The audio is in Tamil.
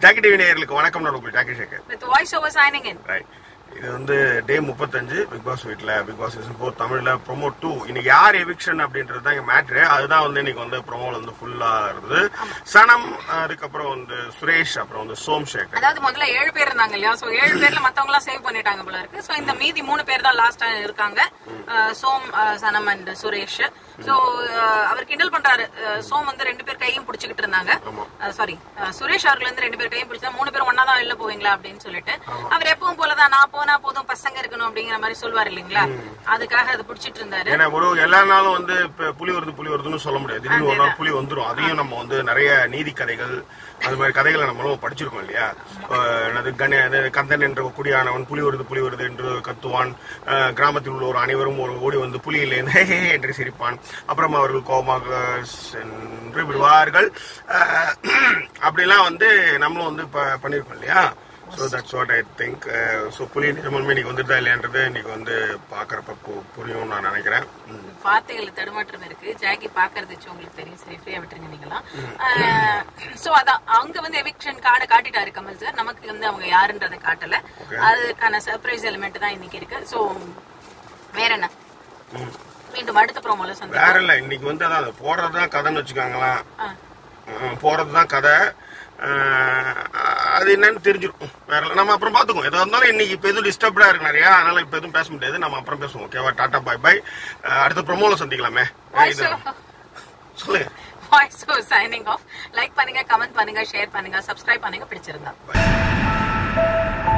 ஜாக்கி டிவி நேயர்களுக்கு வணக்கம் நான் உங்கள் Jackie Shekar with voiceover signing in. Right இது வந்து டே முப்பத்தஞ்சு பிக் பாஸ் வீட்ல பிக் பாஸ் சீசன் ஃபோர் தமிழ்ல ப்ரோமோ டூ இன்னைக்கு யார் எவிக்ஷன் அப்படின்றது தான் இங்க மேட்ரு அதுதான் வந்து இன்னைக்கு வந்து ப்ரோமோல வந்து ஃபுல்லா இருந்தது சனம் அதுக்கப்புறம் வந்து சுரேஷ் அப்புறம் வந்து சோம் சேகர் அதாவது முதல்ல ஏழு பேர் இருந்தாங்க இல்லையா சோ ஏழு பேர்ல மத்தவங்க எல்லாம் சேவ் பண்ணிட்டாங்க போல இருக்கு சோ இந்த மீதி மூணு பேர் தான் லாஸ்டா இருக்காங்க அஹ், சோம் அஹ், சனம் அண்ட் சுரேஷ் சோ அவர் கிண்டல் பண்றாரு அஹ், சோம் வந்து ரெண்டு பேர் கையும் பிடிச்சிக்கிட்டு இருந்தாங்க சாரி சுரேஷ் அவர்கள் வந்து ரெண்டு பேர் கையும் பிடிச்சா மூணு பேர் ஒன்னா தான் வெளில போவீங்களா அப்படின்னு சொல்லிட்டு அவர் எப்பவும் போலதான் நான் போனா போதும் பசங்க இருக்கணும் அப்படிங்கிற மாதிரி சொல்லுவார் இல்லைங்களா அதுக்காக அதை பிடிச்சிட்டு இருந்தாரு ஏன்னா ஒரு எல்லா நாளும் வந்து இப்ப புலி வருது புலி வருதுன்னு சொல்ல முடியாது திடீர்னு ஒரு நாள் புலி வந்துரும் அதையும் நம்ம வந்து நிறைய நீதி கதைகள் அது மாதிரி கதைகளை நம்மளும் படிச்சிருக்கோம் இல்லையா அஹ் என்னது கண அது கந்தன் என்ற குடியானவன் புலி வருது புலி வருது என்று கத்துவான் அஹ் கிராமத்தில் உள்ளோர் அனைவரும் ஒரு ஓடி வந்து புலியில் இருந்து "ஹே, ஹே" என்று சிரிப்பான் அப்புறம் அவர்கள் கோபமாக சென்று விடுவார்கள் அஹ் அப்படிலாம் வந்து நம்மளும் வந்து ப- பண்ணியிருக்கோம் இல்லையா so that's what I think so புலி நிஜமாலுமே இன்னைக்கு வந்துட்டா இல்லையான்றது இன்னைக்கு வந்து பார்க்குறப்ப புரியும் நான் நினைக்கிறேன் ம். வார்த்தைகள் தடுமாற்றம் இருக்கு ஜாக்கி பாக்குறது வச்சு உங்களுக்கு தெரியும் சரி ஃப்ரீயா விட்டுருங்க நீங்களாம் சோ அதான் அங்க வந்து எவிக்ஷன் கார்டை காட்டிட்டாரு கமல் சார் நமக்கு வந்து அவங்க யாருன்றதை காட்டல அதுக்கான சர்ப்ரைஸ் எலிமெண்ட் தான் இன்னைக்கு இருக்கு சோ வேற என்ன மீண்டும் அடுத்த ப்ரோமோல சந்திப்போம் வேற இல்ல இன்னைக்கு வந்து அதான் அது போறது தான் கதைன்னு வச்சுக்காங்களா ஆ. போறது தான் கதை அஹ், அது என்னன்னு தெரிஞ்சிருக்கும் வேற இல்ல. நம்ம அப்புறம் பாத்துக்குவோம் எதா இருந்தாலும் இன்னைக்கு இப்ப எதுவும் டிஸ்டர்ப்டா இருக்கு நிறையா அதனால இப்ப எதுவும் பேச முடியாது நம்ம அப்புறம் பேசுவோம் ஓகேவா டாடா பாய் பாய் அடுத்த ப்ரோமோல சந்திக்கலாமே வாய்ஸ் இது- சொல்லுங்க வாய்ஸ் சைனிங் ஆஃப் லைக் பண்ணுங்க கமெண்ட் பண்ணுங்க ஷேர் பண்ணுங்க சப்ஸ்கிரைப் பண்ணுங்க பிடிச்சிருந்தா Bye.